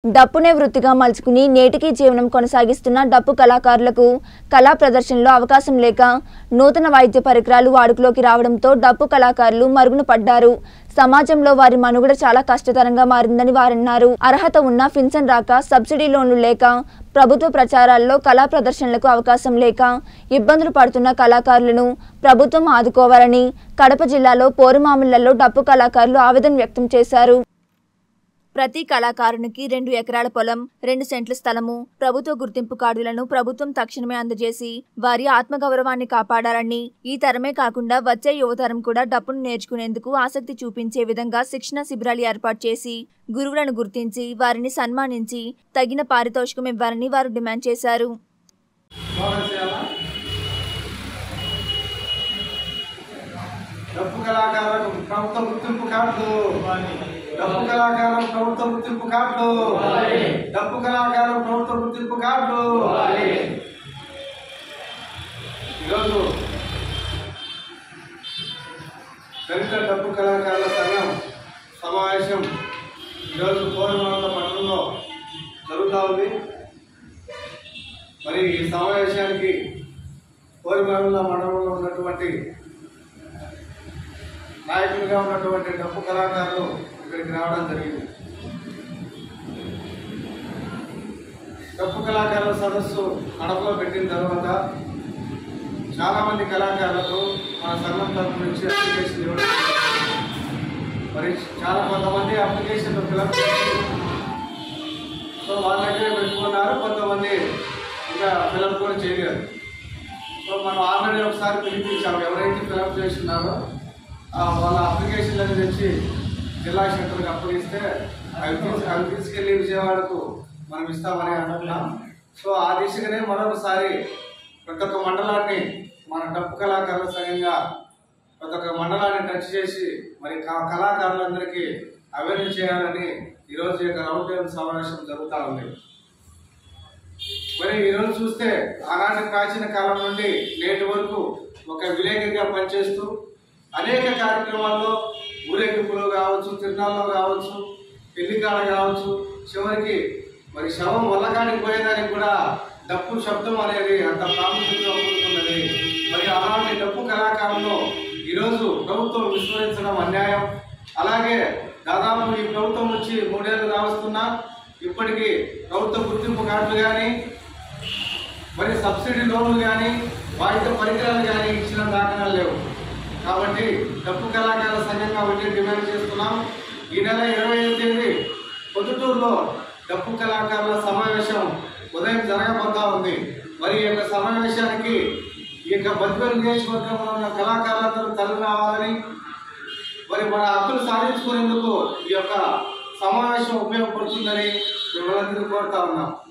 డప్పునే వృత్తిగా మలుచుకుని నేటికి జీవనం కొనసాగిస్తున్న డప్పు కళాకారులకు కళా ప్రదర్శనలో అవకాశం లేక నూతన వాయిద్య పరికరాలు వాడుకలోకి రావడంతో డప్పు కళాకారులు మరుగున పడ్డారు సమాజంలో వారి మనుగడ చాలా కష్టతరంగా మారిందని వారన్నారు అర్హత ఉన్న ఫిన్షన్ రాక సబ్సిడీ లోన్లు లేక ప్రభుత్వ ప్రచారాల్లో కళా ప్రదర్శనలకు అవకాశం లేక ఇబ్బందులు పడుతున్న కళాకారులను ప్రభుత్వం ఆదుకోవాలని కడప జిల్లాలో పోరుమామిళ్లలో డప్పు కళాకారులు ఆవేదన వ్యక్తం చేశారు ప్రతి కళాకారునికి రెండు ఎకరాల పొలం రెండు సెంట్ల స్థలము ప్రభుత్వ గుర్తింపు కార్డులను ప్రభుత్వం తక్షణమే అందజేసి వారి ఆత్మగౌరవాన్ని కాపాడాలని ఈ తరమే కాకుండా వచ్చే యువతరం కూడా డప్పును నేర్చుకునేందుకు ఆసక్తి చూపించే విధంగా శిక్షణ శిబిరాలు ఏర్పాటు చేసి గురువులను గుర్తించి వారిని సన్మానించి తగిన పారితోషికం ఇవ్వాలని వారు డిమాండ్ చేశారు డప్పు కళాకారులకు ప్రభుత్వ గుర్తింపు కార్డులు డప్పు కళాకారులకు ప్రభుత్వ గుర్తింపు కార్డులు డప్పు కళాకారులకు ప్రభుత్వ గుర్తింపు కార్డులు ఈరోజు దళిత డప్పు కళాకారుల సంఘం సమావేశం ఈరోజు కోరమండల పట్టణంలో జరుగుతూ ఉంది మరి ఈ సమావేశానికి కోరిమండల మండలంలో ఉన్నటువంటి నాయకులుగా ఉన్నటువంటి డప్పు కళాకారులు ఇక్కడికి రావడం జరిగింది డప్పు కళాకారుల సదస్సు కడపలో పెట్టిన తర్వాత చాలామంది కళాకారులకు మన సంఘం తరఫు నుంచి అప్లికేషన్ ఇవ్వడం జరిగింది. మరి చాలా కొంతమంది అప్లికేషన్ ఫిలప్ చేసి సో వాళ్ళ దగ్గరే పెట్టుకున్నారు కొంతమంది ఇంకా ఫిలప్ కూడా చేయలేదు సో మనం ఆల్రెడీ ఒకసారి పిలిపించాము ఎవరైతే ఫిలప్ చేస్తున్నారో ఆ వాళ్ళ అప్లికేషన్లను తెచ్చి జిల్లా సెంటర్కి అప్పగిస్తే అవి తీసు అవి తీసుకెళ్ళి విజయవాడకు మనం ఇస్తామని అనుకున్నాం సో ఆ దిశగానే మరొకసారి ప్రతి ఒక్క మండలాన్ని మన డప్పు కళాకారుల సంఘంగా ప్రతి ఒక్క మండలాన్ని టచ్ చేసి మరి క- కళాకారులందరికీ అవేర్నెస్ చేయాలని ఈరోజు ఈ యొక్క రౌండ్ టేబుల్ సమావేశం జరుగుతూ ఉంది మరి ఈరోజు చూస్తే ఆనాటి ప్రాచీన కాలం నుండి నేటి వరకు ఒక విలేకరిగా పనిచేస్తూ అనేక కార్యక్రమాల్లో ఊరేగింపులో కావచ్చు తిరునాళ్ళలో కావచ్చు పెళ్లికాడ కావచ్చు చివరికి మరి శవం వల్లకాడికి పోయేదానికి కూడా డప్పు శబ్దం అనేది అంత ప్రాముఖ్యంగా కూడుకున్నది మరి అలాంటి డప్పు కళాకారులను ఈరోజు ప్రభుత్వం విస్మరించడం అన్యాయం అలాగే దాదాపు ఈ ప్రభుత్వం వచ్చి మూడేళ్ళు కావస్తున్నా ఇప్పటికీ ప్రభుత్వ గుర్తింపు కార్డులు కానీ మరి సబ్సిడీ లోన్లు కానీ వాయిద్య పరికరాలు కానీ ఇచ్చిన దాఖలాలు లేవు కాబట్టి డప్పు కళాకారుల సంఘంగా ఒకటి డిమాండ్ చేస్తున్నాం ఈ నెల ఇరవై ఐదు తేదీ పొద్దుటూరులో డప్పు కళాకారుల సమావేశం ఉదయం జరగబోతా ఉంది మరి ఈ యొక్క సమావేశానికి ఈ యొక్క బద్వేలు నియోజకవర్గంలో ఉన్న కళాకారులందరూ తరలి రావాలని మరి మన హక్కులు సాధించుకునేందుకు ఈ యొక్క సమావేశం ఉపయోగపడుతుందని మిమ్మల్ని కోరుతా ఉన్నాం